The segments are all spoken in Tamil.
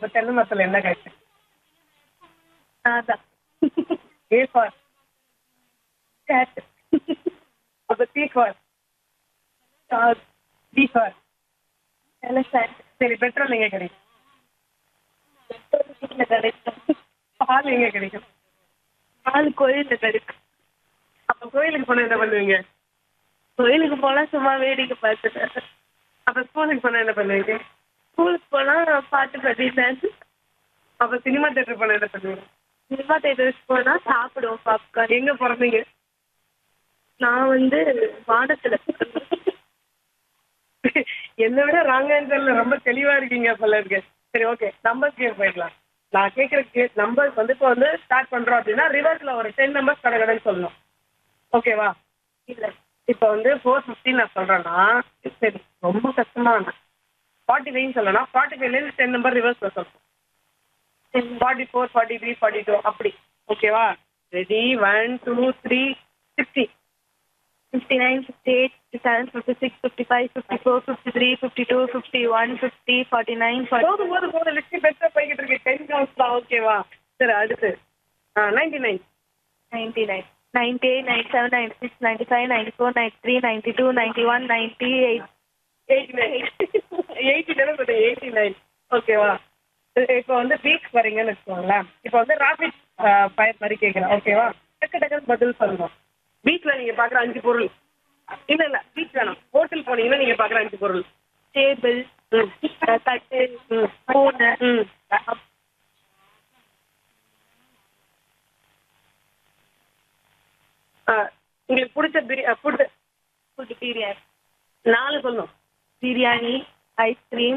அப்ப தென்னை மரத்துல என்ன காய்ச்சி அதான் ஏ ஃபார் கேட் அப்ப C for D for elephant சரி பெட்ரோல் எங்க கிடைக்கும் வீட்டில் கிடைக்கும் பால் எங்க கிடைக்கும் பால் கோயிலில் கிடைக்கும் அப்ப கோயிலுக்கு போனா என்ன பண்ணுவீங்க கோயிலுக்கு போனால் சும்மா வேடிக்கை பார்த்துட்டு அப்ப ஸ்கூலுக்கு போனா என்ன பண்ணுவீங்க ஸ்கூலுக்கு போனால் பாட்டு பாடிட்டேன் அப்ப சினிமா தேட்டர் போனா என்ன பண்ணுவீங்க சினிமா தேட்டர்ஸ் போனால் சாப்பிடுவோம் பாப்கார்ன் எங்க பிறந்தீங்க நான் வந்து வானத்தில் என்னை விட ராங் ஆன்சர்ல ரொம்ப தெளிவா இருக்கீங்க போல இருக்கு சரி ஓகே நம்பர் கேம் போயிடலாம் நான் கேட்குற நம்பர்ஸ் வந்து இப்போ வந்து ஸ்டார்ட் பண்றோம் அப்படின்னா ரிவர்ஸ்ல ஒரு டென் நம்பர்ஸ் கடை கடைன்னு சொல்லணும் ஓகேவா இல்லை இப்போ வந்து ஃபோர் ஃபிஃப்டின் நான் சொல்றேன்னா சரி ரொம்ப கஷ்டமா வேணாம் ஃபார்ட்டி ஃபைவ் சொல்லணும் ஃபார்ட்டி ஃபைவ்லேருந்து டென் நம்பர் ரிவர்ஸ்ல சொல்லணும் forty four forty three forty two அப்படி ஓகேவா ready one two three sixty fifty nine fifty eight fifty seven fifty six fifty five fifty four fifty three fifty two fifty one fifty forty nine forty போதும் போதும் போதும் லிஸ்ட் பெஸ்ட்டாக போய்கிட்டு இருக்கு டென் கவுண்ட்ஸ் தான் ஓகேவா சரி அடுத்து ninety nine ninety nine ninety eight ninety seven ninety six ninety five ninety four ninety three ninety two ninety one ninety eight eighty nine eighty தானே சொல்றேன் எயிட்டி நைன் ஓகேவா இப்போ வந்து பீச் வரீங்கன்னு வச்சுக்கோங்களேன் இப்போ வந்து ராபிட் ஃபயர் மாதிரி கேட்குறேன் ஓகேவா டக்கு டக்குன்னு பதில் சொல்லணும் பீச்சில் நீங்கள் பார்க்குற அஞ்சு பொருள் இல்லை இல்லை பீச் வேணாம் ஹோட்டல் போனீங்கன்னா நீங்கள் பார்க்குற அஞ்சு பொருள் டேபிள் ம் தட்டு ம் பூனை ம் ஆ, உங்களுக்கு பிடிச்ச பிரி ஃபுட்டு ஃபுட் பிரியாணி நாலு சொல்லணும் பிரியாணி ஐஸ்கிரீம்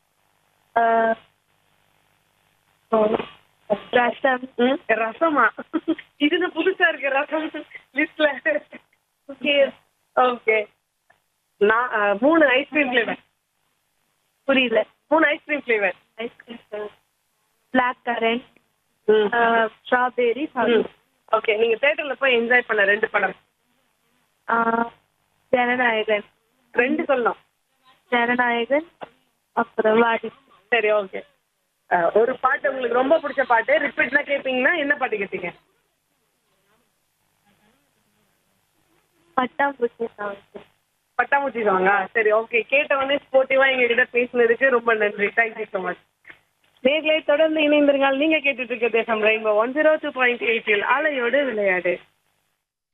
ரசம் ம் ரசமா இது புதுசா இருக்கு ரசம் லிஸ்ட்ல ஓகே நான் ஆ, மூணு ஐஸ்கிரீம் ஃப்ளேவர் புரியல மூணு ice cream flavour ice cream black currant ம் ஸ்ட்ராபெரி ஓகே நீங்க தியேட்டர்ல போய் என்ஜாய் பண்ண ரெண்டு படம் ஜனநாயகன் ரெண்டு சொல்லணும் ஜனநாயகன் அப்புறம் வாடி சரி ஓகே ஒரு பாட்டு உங்களுக்கு ரொம்ப பிடிச்ச பாட்டு ரிப்பீட்னா கேட்பீங்கன்னா என்ன பாட்டு கேட்பீங்க பட்டாம்பூச்சி சாங் பட்டாம்பூச்சி சாங்கா சரி ஓகே கேட்டவொடனே ஸ்போர்ட்டிவா எங்ககிட்ட பேசினதுக்கு ரொம்ப நன்றி தேங்க்யூ ஸோ மச் நேர்களை தொடர்ந்து இணைந்திருங்கள் நீங்க கேட்டுட்டு இருக்க தேசம் rainbow one zero two point எயிட்டில் அலையோடு விளையாடு